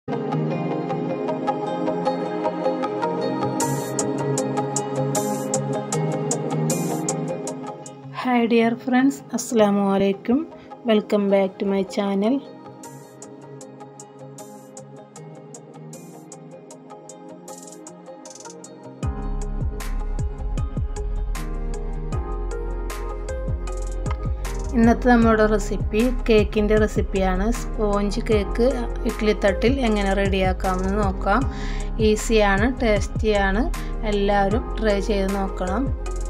hi dear friends അസ്സാമു അലൈക്കും welcome back to my channel ഇന്നത്തെ നമ്മുടെ റെസിപ്പി കേക്കിൻ്റെ റെസിപ്പിയാണ് സ്പോഞ്ച് കേക്ക് ഇഡ്ഡലിത്തട്ടിൽ എങ്ങനെ റെഡിയാക്കാമെന്ന് നോക്കാം ഈസിയാണ് ടേസ്റ്റിയാണ് എല്ലാവരും ട്രൈ ചെയ്ത് നോക്കണം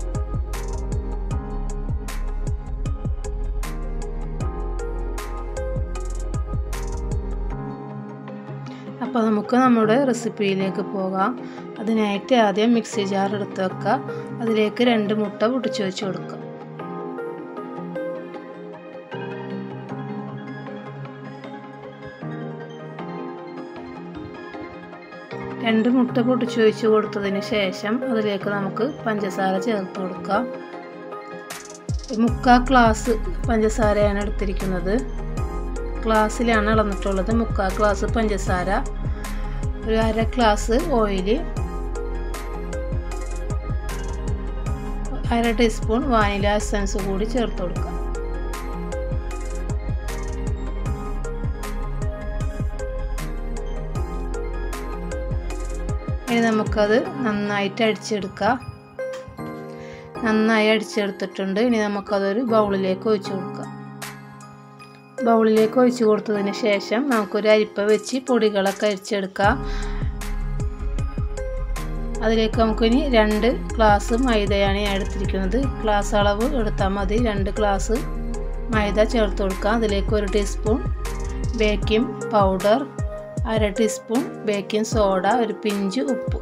അപ്പോൾ നമുക്ക് നമ്മുടെ റെസിപ്പിയിലേക്ക് പോകാം അതിനായിട്ട് ആദ്യം മിക്സി ജാർ എടുത്ത് വെക്കുക അതിലേക്ക് രണ്ട് മുട്ട പൊട്ടിച്ച് വെച്ച് കൊടുക്കുക രണ്ട് മുട്ട പൊട്ടിച്ച് വെച്ച് കൊടുത്തതിന് ശേഷം അതിലേക്ക് നമുക്ക് പഞ്ചസാര ചേർത്ത് കൊടുക്കാം മുക്കാൽ ഗ്ലാസ് പഞ്ചസാരയാണ് എടുത്തിരിക്കുന്നത് ഗ്ലാസ്സിലാണ് അളന്നിട്ടുള്ളത് മുക്കാൽ ഗ്ലാസ് പഞ്ചസാര ഒരു അര ഗ്ലാസ് ഓയിൽ അര ടീസ്പൂൺ വാനില എസൻസ് കൂടി ചേർത്ത് കൊടുക്കാം ഇനി നമുക്കത് നന്നായിട്ട് അടിച്ചെടുക്കാം നന്നായി അടിച്ചെടുത്തിട്ടുണ്ട് ഇനി നമുക്കതൊരു ബൗളിലേക്ക് ഒഴിച്ചു കൊടുക്കാം ബൗളിലേക്ക് ഒഴിച്ചു കൊടുത്തതിന് ശേഷം നമുക്കൊരു അരിപ്പ വെച്ച് പൊടികളൊക്കെ അരിച്ചെടുക്കാം അതിലേക്ക് നമുക്കിനി രണ്ട് ഗ്ലാസ് മൈദയാണ് ഞാൻ എടുത്തിരിക്കുന്നത് ഗ്ലാസ് അളവ് എടുത്താൽ മതി രണ്ട് ഗ്ലാസ് മൈദ ചേർത്ത് കൊടുക്കാം അതിലേക്ക് ഒരു ടീസ്പൂൺ ബേക്കിംഗ് പൗഡർ അര ടീസ്പൂൺ ബേക്കിംഗ് സോഡ ഒരു പിഞ്ച് ഉപ്പ്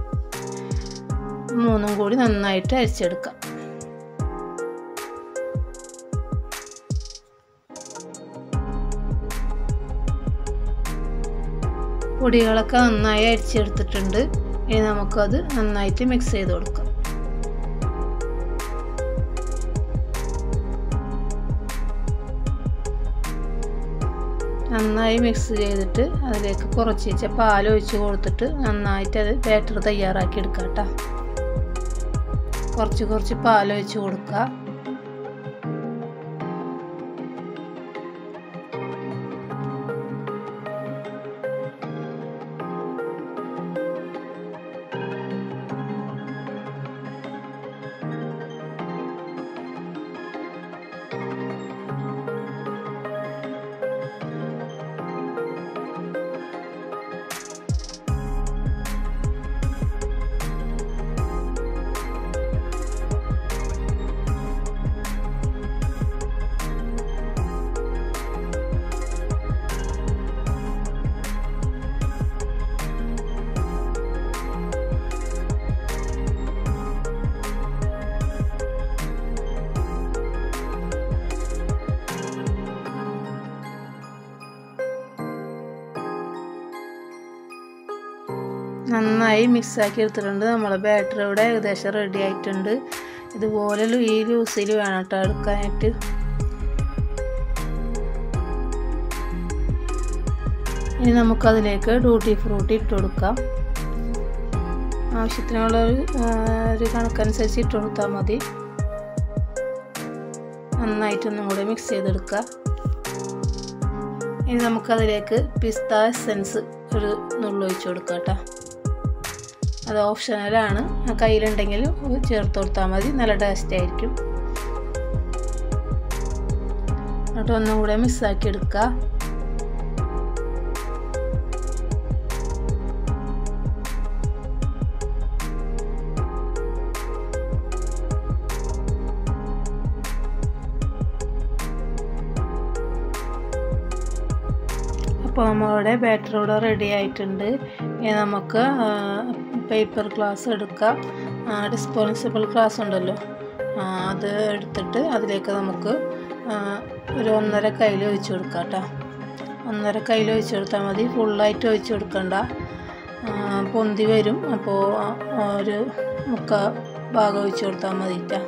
മൂന്നും കൂടി നന്നായിട്ട് അരിച്ചെടുക്കാം പൊടികളൊക്കെ നന്നായി അരിച്ചെടുത്തിട്ടുണ്ട് ഇനി നമുക്കത് നന്നായിട്ട് മിക്സ് ചെയ്ത് കൊടുക്കാം നന്നായി മിക്സ് ചെയ്തിട്ട് അതിലേക്ക് കുറച്ച് പാൽ ഒഴിച്ച് കൊടുത്തിട്ട് നന്നായിട്ട് അത് ബാറ്റർ തയ്യാറാക്കി എടുക്കാം കേട്ടോ കുറച്ച് കുറച്ച് പാൽ ഒഴിച്ച് കൊടുക്കുക നന്നായി മിക്സാക്കി എടുത്തിട്ടുണ്ട് നമ്മളെ ബാറ്ററി ഇവിടെ ഏകദേശം റെഡി ആയിട്ടുണ്ട് ഇതുപോലെ ഈ ലൂസിൽ വേണം കേട്ടോ എടുക്കാനായിട്ട് ഇനി നമുക്കതിലേക്ക് ഡ്യൂട്ടി ഫ്രൂട്ടി ഇട്ട് കൊടുക്കാം ആവശ്യത്തിനുള്ള ഒരു ഒരു കണക്കനുസരിച്ച് ഇട്ട് കൊടുത്താൽ മതി നന്നായിട്ടൊന്നും കൂടെ മിക്സ് ചെയ്തെടുക്കുക ഇനി നമുക്കതിലേക്ക് പിസ്ത എസെൻസ് ഒരു നുള്ളൊഴിച്ച് കൊടുക്കാം കേട്ടോ അത് ഓപ്ഷണലാണ് കയ്യിലുണ്ടെങ്കിൽ ചേർത്ത് കൊടുത്താൽ മതി നല്ല ടേസ്റ്റ് ആയിരിക്കും എന്നിട്ട് ഒന്നും കൂടെ മിക്സാക്കി എടുക്കുക അപ്പോൾ നമ്മളുടെ ബാറ്റർ ഇവിടെ റെഡി ആയിട്ടുണ്ട് ഇനി നമുക്ക് പേപ്പർ ഗ്ലാസ് എടുക്കാം ഡിസ്പോൺസിബിൾ ഗ്ലാസ് ഉണ്ടല്ലോ അത് എടുത്തിട്ട് അതിലേക്ക് നമുക്ക് ഒരു ഒന്നര കയ്യിൽ ഒഴിച്ചു കൊടുക്കാം കേട്ടോ ഒന്നര കയ്യിൽ ഒഴിച്ചു കൊടുത്താൽ മതി ഫുള്ളായിട്ട് ഒഴിച്ചു കൊടുക്കണ്ട പൊന്തി വരും അപ്പോൾ ഒരു മുക്ക ഭാഗം ഒഴിച്ചു കൊടുത്താൽ മതി കേട്ടോ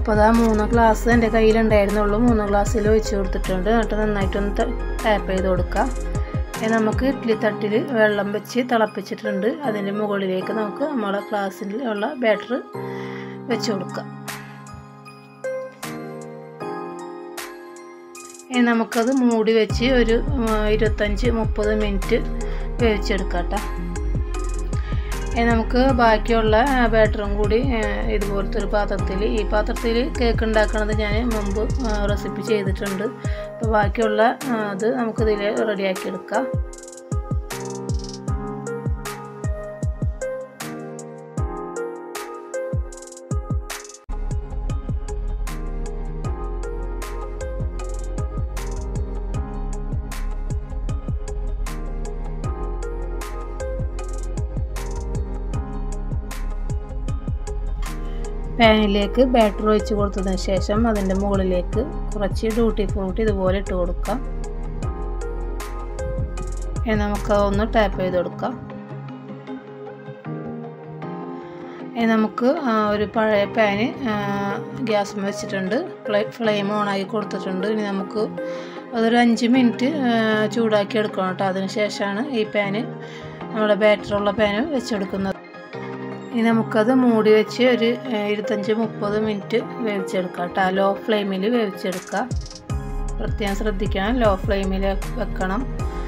അപ്പോൾ അതാ മൂന്ന് ഗ്ലാസ് എൻ്റെ കയ്യിലുണ്ടായിരുന്നുള്ളൂ മൂന്ന് ഗ്ലാസ്സിൽ ഒഴിച്ച് കൊടുത്തിട്ടുണ്ട് എന്നിട്ട് നന്നായിട്ടൊന്ന് ടാപ്പ് ചെയ്ത് കൊടുക്കുക ഇനി നമുക്ക് ഇഡ്ഡലി തട്ടിൽ വെള്ളം വെച്ച് തിളപ്പിച്ചിട്ടുണ്ട് അതിൻ്റെ മുകളിലേക്ക് നമുക്ക് നമ്മുടെ ഗ്ലാസ്സിൽ ഉള്ള ബാറ്റർ വെച്ച് കൊടുക്കാം ഇനി നമുക്കത് മൂടി വെച്ച് ഒരു ഇരുപത്തഞ്ച് മുപ്പത് മിനിറ്റ് വേവിച്ചെടുക്കാം കേട്ടോ ഇനി നമുക്ക് ബാക്കിയുള്ള ബാറ്ററും കൂടി ഇതുപോലത്തെ ഒരു പാത്രത്തിൽ ഈ പാത്രത്തിൽ കേക്ക് ഉണ്ടാക്കുന്നത് ഞാൻ മുമ്പ് റെസിപ്പി ചെയ്തിട്ടുണ്ട് അപ്പോൾ ബാക്കിയുള്ള അത് നമുക്കിതിൽ റെഡിയാക്കി എടുക്കാം പാനിലേക്ക് ബാറ്റർ ഒഴിച്ച് കൊടുത്തതിന് ശേഷം അതിൻ്റെ മുകളിലേക്ക് കുറച്ച് ഡ്യൂട്ടി ഫ്രൂട്ട് ഇതുപോലെ ഇട്ട് കൊടുക്കാം ഇനി നമുക്ക് ഒന്ന് ടാപ്പ് ചെയ്ത് കൊടുക്കാം ഇനി നമുക്ക് ഒരു പഴയ പാന് ഗ്യാസ് വെച്ചിട്ടുണ്ട് ഫ്ലെയിം ഓണാക്കി കൊടുത്തിട്ടുണ്ട് ഇനി നമുക്ക് അതൊരു അഞ്ച് മിനിറ്റ് ചൂടാക്കി എടുക്കണം കേട്ടോ അതിന് ശേഷമാണ് ഈ പാന് നമ്മുടെ ബാറ്ററുള്ള പാന് വെച്ചെടുക്കുന്നത് ഇനി നമുക്കത് മൂടി വെച്ച് ഒരു ഇരുപത്തഞ്ച് മുപ്പത് മിനിറ്റ് വേവിച്ചെടുക്കാം കേട്ടോ ലോ ഫ്ലെയിമിൽ വേവിച്ചെടുക്കുക പ്രത്യേകം ശ്രദ്ധിക്കണം ലോ ഫ്ലെയിമിൽ വെക്കണം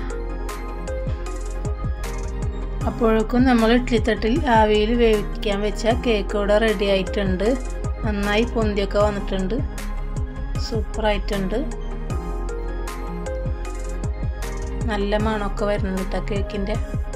അപ്പോഴേക്കും നമ്മൾ ഇഡ്ലിത്തട്ടിൽ ആവിയിൽ വേവിക്കാൻ വെച്ച കേക്ക് ഇവിടെ റെഡി ആയിട്ടുണ്ട് നന്നായി പൊന്തിയൊക്കെ വന്നിട്ടുണ്ട് സൂപ്പറായിട്ടുണ്ട് നല്ല മണമൊക്കെ വരുന്നുണ്ട് കേട്ടോ കേക്കിൻ്റെ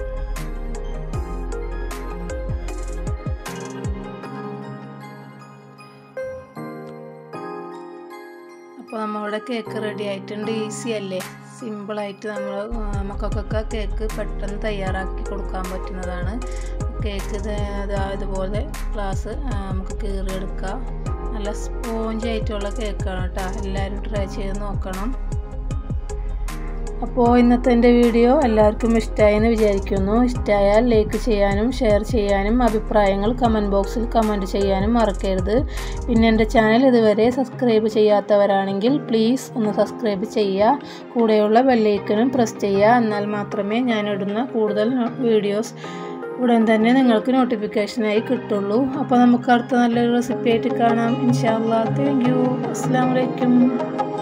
അപ്പോൾ നമ്മളുടെ കേക്ക് റെഡി ആയിട്ടുണ്ട് ഈസി അല്ലേ സിമ്പിളായിട്ട് നമ്മൾ മക്കൾക്കൊക്കെ കേക്ക് പെട്ടെന്ന് തയ്യാറാക്കി കൊടുക്കാൻ പറ്റുന്നതാണ് കേക്ക് ഇതുപോലെ ഗ്ലാസ് നമുക്ക് കീറിയെടുക്കാം നല്ല സ്പോഞ്ച് ആയിട്ടുള്ള കേക്കാണ് കേട്ടോ എല്ലാവരും ട്രൈ ചെയ്ത് നോക്കണം അപ്പോൾ ഇന്നത്തെ എൻ്റെ വീഡിയോ എല്ലാവർക്കും ഇഷ്ടമായെന്ന് വിചാരിക്കുന്നു ഇഷ്ടമായാൽ ലൈക്ക് ചെയ്യാനും ഷെയർ ചെയ്യാനും അഭിപ്രായങ്ങൾ കമൻറ്റ് ബോക്സിൽ കമൻറ്റ് ചെയ്യാനും മറക്കരുത് പിന്നെ എൻ്റെ ചാനൽ ഇതുവരെ സബ്സ്ക്രൈബ് ചെയ്യാത്തവരാണെങ്കിൽ പ്ലീസ് ഒന്ന് സബ്സ്ക്രൈബ് ചെയ്യുക കൂടെയുള്ള ബെല്ലൈക്കനും പ്രസ് ചെയ്യുക എന്നാൽ മാത്രമേ ഞാനിടുന്ന കൂടുതൽ വീഡിയോസ് ഉടൻ തന്നെ നിങ്ങൾക്ക് നോട്ടിഫിക്കേഷനായി കിട്ടുള്ളൂ അപ്പോൾ നമുക്ക് അടുത്ത നല്ലൊരു റെസിപ്പി ആയിട്ട് കാണാം ഇൻഷാല്ലാ താങ്ക് യു അസ്സാം വലൈക്കും